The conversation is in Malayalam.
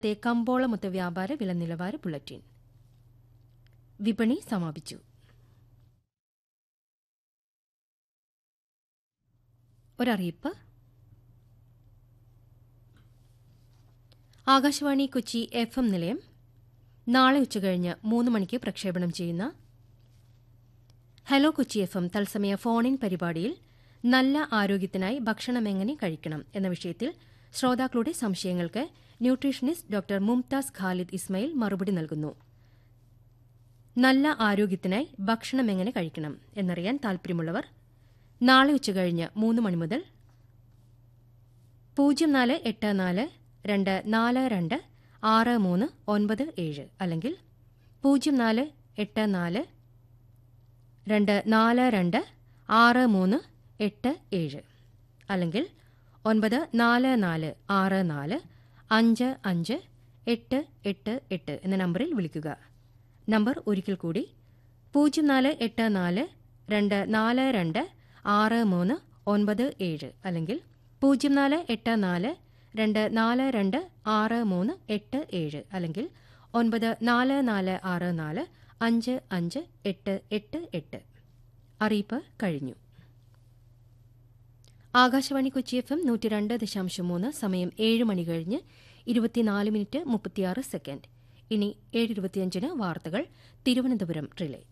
ത്തെ കമ്പോളമൊത്ത വ്യാപാര വില നിലവാര ബുള്ളറ്റിൻ വിപണി സമാപിച്ചു ഒരറിയിപ്പ് ആകാശവാണി കൊച്ചി എഫ് എം നിലയം നാളെ ഉച്ചകഴിഞ്ഞ് മൂന്ന് മണിക്ക് പ്രക്ഷേപണം ചെയ്യുന്ന ഹലോ കൊച്ചി എഫ് എം തത്സമയ ഫോണിൻ പരിപാടിയിൽ നല്ല ആരോഗ്യത്തിനായി ഭക്ഷണം എങ്ങനെ കഴിക്കണം എന്ന വിഷയത്തിൽ ശ്രോതാക്കളുടെ സംശയങ്ങൾക്ക് ന്യൂട്രീഷനിസ്റ്റ് ഡോക്ടർ മുംതാസ് ഖാലിദ് ഇസ്മയിൽ മറുപടി നൽകുന്നു നല്ല ആരോഗ്യത്തിനായി ഭക്ഷണം എങ്ങനെ കഴിക്കണം എന്നറിയാൻ താൽപര്യമുള്ളവർ നാളെ ഉച്ചകഴിഞ്ഞ് മൂന്ന് മണി മുതൽ പൂജ്യം നാല് എട്ട് നാല് രണ്ട് നാല് രണ്ട് ആറ് മൂന്ന് ഒൻപത് ഏഴ് അല്ലെങ്കിൽ പൂജ്യം നാല് എട്ട് നാല് രണ്ട് നാല് രണ്ട് ആറ് മൂന്ന് എട്ട് ഏഴ് അല്ലെങ്കിൽ ഒൻപത് നാല് നാല് ആറ് നാല് അഞ്ച് അഞ്ച് എട്ട് എട്ട് എട്ട് എന്ന നമ്പറിൽ വിളിക്കുക നമ്പർ ഒരിക്കൽ കൂടി പൂജ്യം നാല് എട്ട് നാല് രണ്ട് നാല് രണ്ട് ആറ് മൂന്ന് ഒൻപത് ഏഴ് അല്ലെങ്കിൽ പൂജ്യം നാല് എട്ട് നാല് രണ്ട് നാല് രണ്ട് ആറ് മൂന്ന് എട്ട് ഏഴ് അല്ലെങ്കിൽ ഒൻപത് നാല് നാല് ആറ് നാല് അഞ്ച് അഞ്ച് എട്ട് എട്ട് എട്ട് അറിയിപ്പ് കഴിഞ്ഞു ആകാശവാണി കൊച്ചി എഫ് എം നൂറ്റി രണ്ട് ദശാംശം മൂന്ന് സമയം ഏഴ് മണി കഴിഞ്ഞ് ഇരുപത്തിനാല് മിനിറ്റ് മുപ്പത്തിയാറ് സെക്കൻഡ് ഇനി ഏഴ് ഇരുപത്തിയഞ്ചിന് വാർത്തകൾ തിരുവനന്തപുരം റിലേ